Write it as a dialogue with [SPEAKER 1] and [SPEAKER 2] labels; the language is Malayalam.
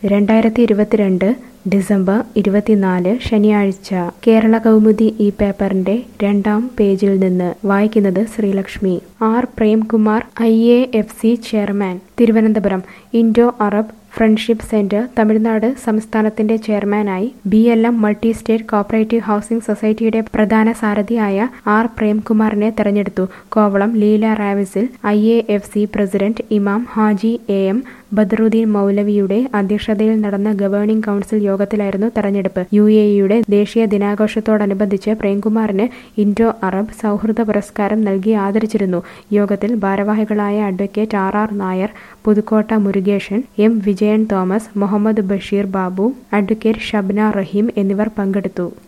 [SPEAKER 1] രണ്ടായിരത്തി ഇരുപത്തിരണ്ട് ഡിസംബർ ഇരുപത്തിനാല് ശനിയാഴ്ച കേരള കൗമുദി ഈ പേപ്പറിന്റെ രണ്ടാം പേജിൽ നിന്ന് വായിക്കുന്നത് Sreelakshmi R Premkumar I A F C chairman Thiruvananthapuram Indo Arab friendship centre Tamil Nadu സംസ്ഥാനത്തിന്റെ ചെയർമാനായി B L M multi state cooperative housing സൊസൈറ്റിയുടെ പ്രധാന സാരഥിയായ ആർ പ്രേംകുമാറിനെ തെരഞ്ഞെടുത്തു കോവളം ലീല റാവിസിൽ I A F C president Imam Haji A M Badaruddin മൗലവിയുടെ അധ്യക്ഷതയിൽ നടന്ന ഗവേണിംഗ് കൗൺസിൽ യോഗത്തിലായിരുന്നു തെരഞ്ഞെടുപ്പ് യു എ ഇയുടെ ദേശീയ ദിനാഘോഷത്തോടനുബന്ധിച്ച് പ്രേംകുമാറിന് ഇൻഡോ അറബ് സൗഹൃദ പുരസ്കാരം നൽകി ആദരിച്ചിരുന്നു യോഗത്തിൽ ഭാരവാഹികളായ advocate R R Nair Puthukkotta Murukesan M Vijayan Thomas Muhammad Basheer Babu advocate Shabna Raheem എന്നിവർ പങ്കെടുത്തു